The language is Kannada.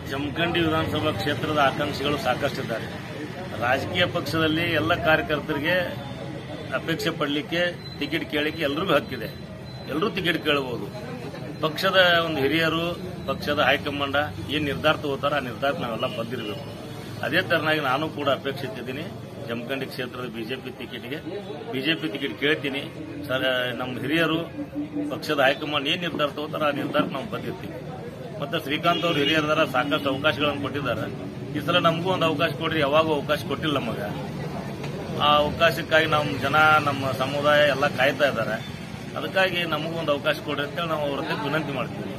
ಜಮಖಂಡಿ ವಿಧಾನಸಭಾ ಕ್ಷೇತ್ರದ ಆಕಾಂಕ್ಷಿಗಳು ಸಾಕಷ್ಟಿದ್ದಾರೆ ರಾಜಕೀಯ ಪಕ್ಷದಲ್ಲಿ ಎಲ್ಲ ಕಾರ್ಯಕರ್ತರಿಗೆ ಅಪೇಕ್ಷೆ ಪಡಲಿಕ್ಕೆ ಟಿಕೆಟ್ ಕೇಳಲಿಕ್ಕೆ ಎಲ್ರಿಗೂ ಹಕ್ಕಿದೆ ಎಲ್ಲರೂ ಟಿಕೆಟ್ ಕೇಳಬಹುದು ಪಕ್ಷದ ಒಂದು ಹಿರಿಯರು ಪಕ್ಷದ ಹೈಕಮಾಂಡ ಏನ್ ನಿರ್ಧಾರ ತಗೋತಾರ ಆ ನಿರ್ಧಾರಕ್ಕೆ ನಾವೆಲ್ಲ ಬಂದಿರಬೇಕು ಅದೇ ತರನಾಗಿ ನಾನು ಕೂಡ ಅಪೇಕ್ಷಿಸಿದ್ದೀನಿ ಜಮಖಂಡಿ ಕ್ಷೇತ್ರದ ಬಿಜೆಪಿ ಟಿಕೆಟ್ಗೆ ಬಿಜೆಪಿ ಟಿಕೆಟ್ ಕೇಳ್ತೀನಿ ಸರ್ ನಮ್ಮ ಹಿರಿಯರು ಪಕ್ಷದ ಹೈಕಮಾಂಡ್ ಏನ್ ನಿರ್ಧಾರ ತಗೋತಾರ ಆ ನಿರ್ಧಾರಕ್ಕೆ ನಾವು ಬಂದಿರ್ತೀವಿ ಮತ್ತೆ ಶ್ರೀಕಾಂತ್ ಅವರು ಹಿರಿಯರದಾರ ಸಾಕಷ್ಟು ಅವಕಾಶಗಳನ್ನು ಕೊಟ್ಟಿದ್ದಾರೆ ಈ ಸಲ ನಮಗೂ ಒಂದು ಅವಕಾಶ ಕೊಡ್ರಿ ಯಾವಾಗೂ ಅವಕಾಶ ಕೊಟ್ಟಿಲ್ಲ ನಮಗ ಆ ಅವಕಾಶಕ್ಕಾಗಿ ನಮ್ಮ ಜನ ನಮ್ಮ ಸಮುದಾಯ ಎಲ್ಲ ಕಾಯ್ತಾ ಇದ್ದಾರೆ ಅದಕ್ಕಾಗಿ ನಮಗೂ ಒಂದು ಅವಕಾಶ ಕೊಡ್ರಿ ಅಂತೇಳಿ ನಾವು ಅವ್ರ ಹತ್ರ ವಿನಂತಿ ಮಾಡ್ತೀವಿ